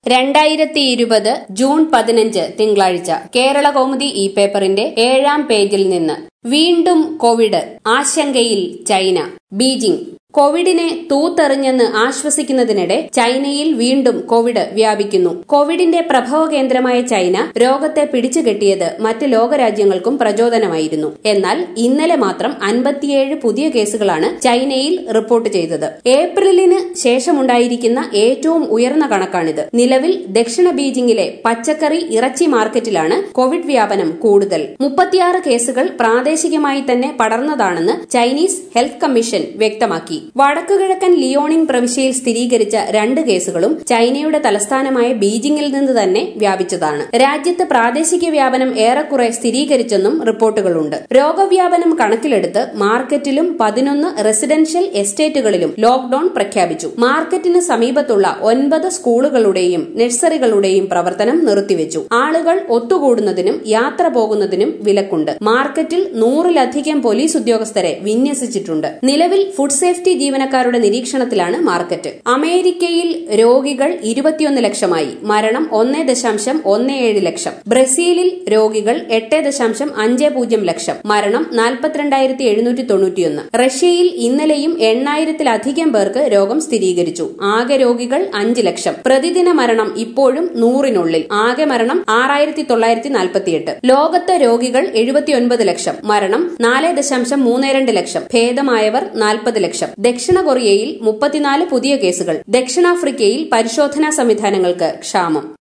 രണ്ടായിരത്തി ഇരുപത് ജൂൺ പതിനഞ്ച് തിങ്കളാഴ്ച കേരള കൗമുദി ഈ പേപ്പറിന്റെ ഏഴാം പേജിൽ നിന്ന് വീണ്ടും കോവിഡ് ആശങ്കയിൽ ചൈന ബീജിംഗ് കോവിഡിനെ തൂത്തെറിഞ്ഞെന്ന് ആശ്വസിക്കുന്നതിനിടെ ചൈനയിൽ വീണ്ടും കോവിഡ് വ്യാപിക്കുന്നു കോവിഡിന്റെ പ്രഭവ കേന്ദ്രമായ ചൈന രോഗത്തെ പിടിച്ചുകെട്ടിയത് മറ്റ് ലോകരാജ്യങ്ങൾക്കും പ്രചോദനമായിരുന്നു എന്നാൽ ഇന്നലെ മാത്രം അൻപത്തിയേഴ് പുതിയ കേസുകളാണ് ചൈനയിൽ റിപ്പോർട്ട് ചെയ്തത് ഏപ്രിലിന് ശേഷമുണ്ടായിരിക്കുന്ന ഏറ്റവും ഉയർന്ന കണക്കാണിത് നിലവിൽ ദക്ഷിണ ബീജിംഗിലെ പച്ചക്കറി ഇറച്ചി മാർക്കറ്റിലാണ് കോവിഡ് വ്യാപനം കൂടുതൽ മുപ്പത്തിയാറ് കേസുകൾ പ്രാദേശികമായി തന്നെ പടർന്നതാണെന്ന് ചൈനീസ് ഹെൽത്ത് കമ്മീഷൻ വ്യക്തമാക്കി വടക്കുകിഴക്കൻ ലിയോണിംഗ് പ്രവിശ്യയിൽ സ്ഥിരീകരിച്ച രണ്ട് കേസുകളും ചൈനയുടെ തലസ്ഥാനമായ ബീജിംഗിൽ നിന്ന് തന്നെ വ്യാപിച്ചതാണ് രാജ്യത്ത് പ്രാദേശിക വ്യാപനം ഏറെക്കുറെ സ്ഥിരീകരിച്ചെന്നും റിപ്പോർട്ടുകളുണ്ട് രോഗവ്യാപനം കണക്കിലെടുത്ത് മാർക്കറ്റിലും പതിനൊന്ന് റെസിഡൻഷ്യൽ എസ്റ്റേറ്റുകളിലും ലോക്ഡൌൺ പ്രഖ്യാപിച്ചു മാർക്കറ്റിന് സമീപത്തുള്ള ഒൻപത് സ്കൂളുകളുടെയും നഴ്സറികളുടെയും പ്രവർത്തനം നിർത്തിവെച്ചു ആളുകൾ ഒത്തുകൂടുന്നതിനും യാത്ര പോകുന്നതിനും വിലക്കുണ്ട് മാർക്കറ്റിൽ നൂറിലധികം പോലീസ് ഉദ്യോഗസ്ഥരെ വിന്യസിച്ചിട്ടുണ്ട് നിലവിൽ ഫുഡ് സേഫ്റ്റി ജീവനക്കാരുടെ നിരീക്ഷണത്തിലാണ് മാർക്കറ്റ് അമേരിക്കയിൽ രോഗികൾ ഇരുപത്തിയൊന്ന് ലക്ഷമായി മരണം ഒന്നേ ദശാംശം ഒന്ന് ഏഴ് ലക്ഷം ബ്രസീലിൽ രോഗികൾ എട്ട് ദശാംശം അഞ്ച് പൂജ്യം ലക്ഷം മരണം നാൽപ്പത്തിരണ്ടായിരത്തി എഴുന്നൂറ്റി തൊണ്ണൂറ്റിയൊന്ന് റഷ്യയിൽ ഇന്നലെയും എണ്ണായിരത്തിലധികം പേർക്ക് രോഗം സ്ഥിരീകരിച്ചു ആകെ രോഗികൾ അഞ്ച് ലക്ഷം പ്രതിദിന മരണം ഇപ്പോഴും നൂറിനുള്ളിൽ ആകെ മരണം ആറായിരത്തി തൊള്ളായിരത്തി നാൽപ്പത്തിയെട്ട് ലോകത്ത് രോഗികൾ എഴുപത്തിയൊൻപത് ലക്ഷം മരണം നാല് ദശാംശം മൂന്ന് രണ്ട് ലക്ഷം ഭേദമായവർ നാൽപ്പത് ലക്ഷം ദക്ഷിണ കൊറിയയിൽ മുപ്പത്തിനാല് പുതിയ കേസുകൾ ദക്ഷിണാഫ്രിക്കയിൽ പരിശോധനാ സംവിധാനങ്ങൾക്ക് ക്ഷാമം